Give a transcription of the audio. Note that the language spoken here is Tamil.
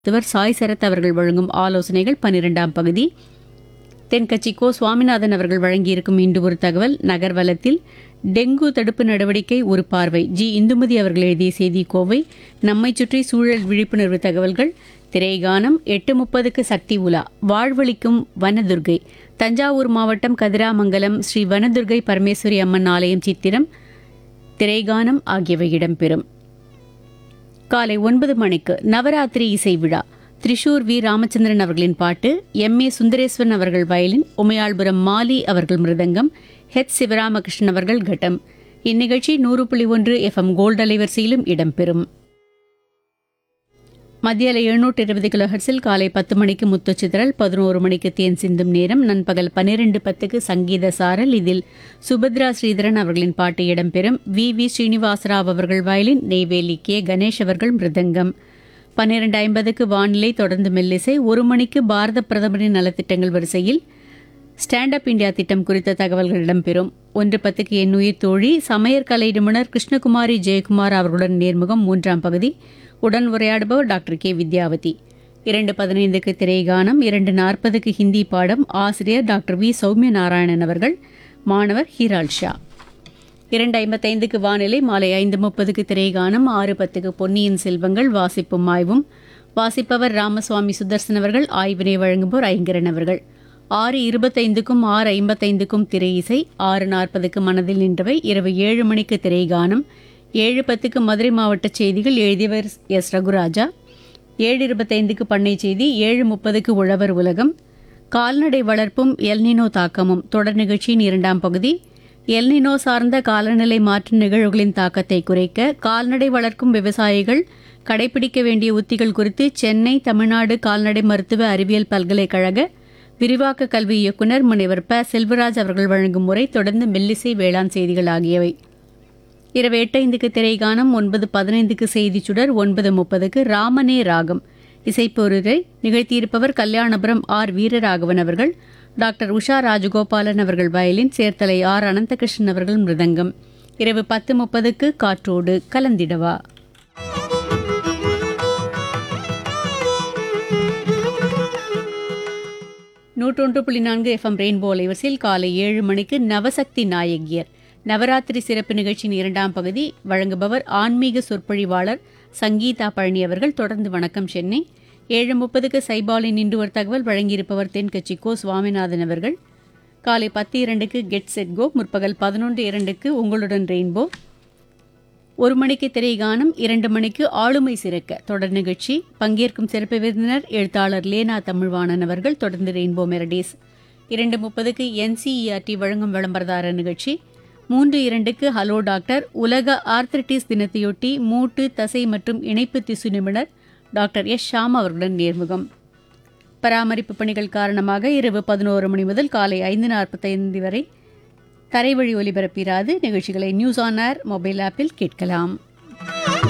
மருத்துவர் சாய் சரத் அவர்கள் வழங்கும் ஆலோசனைகள் பன்னிரெண்டாம் பகுதி தென்கட்சி கோ சுவாமிநாதன் அவர்கள் வழங்கியிருக்கும் இன்று ஒரு தகவல் நகர்வலத்தில் டெங்கு தடுப்பு நடவடிக்கை ஒரு பார்வை ஜி இந்துமதி அவர்கள் எழுதிய செய்தி கோவை நம்மை சுற்றி சூழல் விழிப்புணர்வு தகவல்கள் திரைகானம் எட்டு முப்பதுக்கு சக்தி உலா வாழ்வளிக்கும் வனதுர்கை தஞ்சாவூர் மாவட்டம் கதிராமங்கலம் ஸ்ரீ வனதுர்கை பரமேஸ்வரி அம்மன் ஆலயம் சித்திரம் திரைகானம் ஆகியவை இடம்பெறும் காலை ஒன்பது மணிக்கு நவராத்திரி இசை விழா திரிஷூர் வி ராமச்சந்திரன் அவர்களின் பாட்டு எம் ஏ சுந்தரேஸ்வரன் அவர்கள் வயலின் உமையாள்புரம் மாலி அவர்கள் மிருதங்கம் ஹெச் சிவராமகிருஷ்ணன் அவர்கள் கட்டம் இந்நிகழ்ச்சி நூறு புள்ளி ஒன்று எஃப்எம் கோல்டு அலைவரிசையிலும் இடம்பெறும் மத்தியால எழுநூற்று இருபது கிலோ ஹெர்ட்ஸில் காலை பத்து மணிக்கு முத்துச்சிதறல் பதினோரு மணிக்கு தேன் சிந்தும் நேரம் நண்பகல் பன்னிரண்டு பத்துக்கு சங்கீத சாரல் இதில் சுபத்ரா ஸ்ரீதரன் அவர்களின் பாட்டு இடம்பெறும் வி வி ஸ்ரீனிவாசராவ் அவர்கள் வயலின் நெய்வேலி கே கணேஷ் அவர்கள் மிருதங்கம் பன்னிரண்டு ஐம்பதுக்கு வானிலை தொடர்ந்து மெல்லிசை ஒரு மணிக்கு பாரத பிரதமரின் நலத்திட்டங்கள் வரிசையில் ஸ்டாண்ட் அப் இந்தியா திட்டம் குறித்த தகவல்கள் இடம்பெறும் ஒன்று பத்துக்கு என் உயிர் தோழி சமையற்கலை நிபுணர் கிருஷ்ணகுமாரி ஜெயக்குமார் அவர்களுடன் நேர்முகம் மூன்றாம் பகுதி உடன் உரையாடுபவர் டாக்டர் கே வித்யாவதி இரண்டு பதினைந்துக்கு திரைகானம் இரண்டு நாற்பதுக்கு ஹிந்தி பாடம் ஆசிரியர் டாக்டர் வி சௌமிய நாராயணன் அவர்கள் மாணவர் ஹீரால் ஷா இரண்டு ஐம்பத்தைந்துக்கு வானிலை மாலை ஐந்து முப்பதுக்கு திரைகானம் ஆறு பத்துக்கு பொன்னியின் செல்வங்கள் வாசிப்பும் ஆய்வும் வாசிப்பவர் ராமசுவாமி சுதர்சன் அவர்கள் ஆய்வினை வழங்குவோர் ஐங்கரன் அவர்கள் ஆறு இருபத்தைந்துக்கும் ஆறு ஐம்பத்தைந்துக்கும் திரை இசை ஆறு நாற்பதுக்கு மனதில் நின்றவை இரவு ஏழு மணிக்கு திரைகானம் ஏழு பத்துக்கு மதுரை மாவட்ட செய்திகள் எழுதியவர் எஸ் ரகுராஜா ஏழு இருபத்தைந்துக்கு பண்ணை செய்தி ஏழு முப்பதுக்கு உழவர் உலகம் கால்நடை வளர்ப்பும் எல்னினோ தாக்கமும் தொடர் நிகழ்ச்சியின் இரண்டாம் பகுதி எல்னினோ சார்ந்த காலநிலை மாற்ற நிகழ்வுகளின் தாக்கத்தை குறைக்க கால்நடை வளர்க்கும் விவசாயிகள் கடைபிடிக்க வேண்டிய உத்திகள் குறித்து சென்னை தமிழ்நாடு கால்நடை மருத்துவ அறிவியல் பல்கலைக்கழக விரிவாக்க கல்வி இயக்குநர் முனைவர் ப செல்வராஜ் அவர்கள் வழங்கும் முறை தொடர்ந்து மெல்லிசை வேளாண் செய்திகள் ஆகியவை இரவு எட்டைந்துக்கு திரைகானம் ஒன்பது பதினைந்துக்கு செய்திச் சுடர் ஒன்பது முப்பதுக்கு ராமனே ராகம் இசைப்பொருரை நிகழ்த்தியிருப்பவர் கல்யாணபுரம் ஆர் வீரராகவன் அவர்கள் டாக்டர் உஷா ராஜகோபாலன் அவர்கள் வயலின் சேர்த்தலை ஆர் அனந்தகிருஷ்ணன் அவர்கள் மிருதங்கம் இரவு பத்து முப்பதுக்கு காற்றோடு கலந்திடவா நூற்றொன்று புள்ளி நான்கு எஃப்எம் ரெயின்போ அலைவரிசையில் காலை ஏழு மணிக்கு நவசக்தி நாயகியர் நவராத்திரி சிறப்பு நிகழ்ச்சியின் இரண்டாம் பகுதி வழங்குபவர் ஆன்மீக சொற்பொழிவாளர் சங்கீதா பழனி அவர்கள் தொடர்ந்து வணக்கம் சென்னை ஏழு முப்பதுக்கு சைபாலின் இன்று ஒரு தகவல் வழங்கியிருப்பவர் தென்கட்சி கோ சுவாமிநாதன் அவர்கள் காலை பத்து இரண்டுக்கு கெட் செட் கோ முற்பகல் பதினொன்று இரண்டுக்கு உங்களுடன் ரெயின்போ ஒரு மணிக்கு திரைகானம் இரண்டு மணிக்கு ஆளுமை சிறக்க தொடர் நிகழ்ச்சி பங்கேற்கும் சிறப்பு விருந்தினர் எழுத்தாளர் லேனா தமிழ்வாணன் அவர்கள் தொடர்ந்து ரெயின்போ மெரடிஸ் இரண்டு முப்பதுக்கு என்சிஇஆர்டி வழங்கும் விளம்பரதார நிகழ்ச்சி மூன்று இரண்டுக்கு ஹலோ டாக்டர் உலக ஆர்த்ரிட்டிஸ் தினத்தையொட்டி மூட்டு தசை மற்றும் இணைப்பு திசு நிபுணர் டாக்டர் எஸ் ஷாம் அவர்களுடன் நேர்முகம் பராமரிப்பு பணிகள் காரணமாக இரவு பதினோரு மணி முதல் காலை ஐந்து நாற்பத்தைந்து வரை தரைவழி ஒலிபரப்பிராது நிகழ்ச்சிகளை நியூஸ் ஆன் ஏர் மொபைல் ஆப்பில் கேட்கலாம்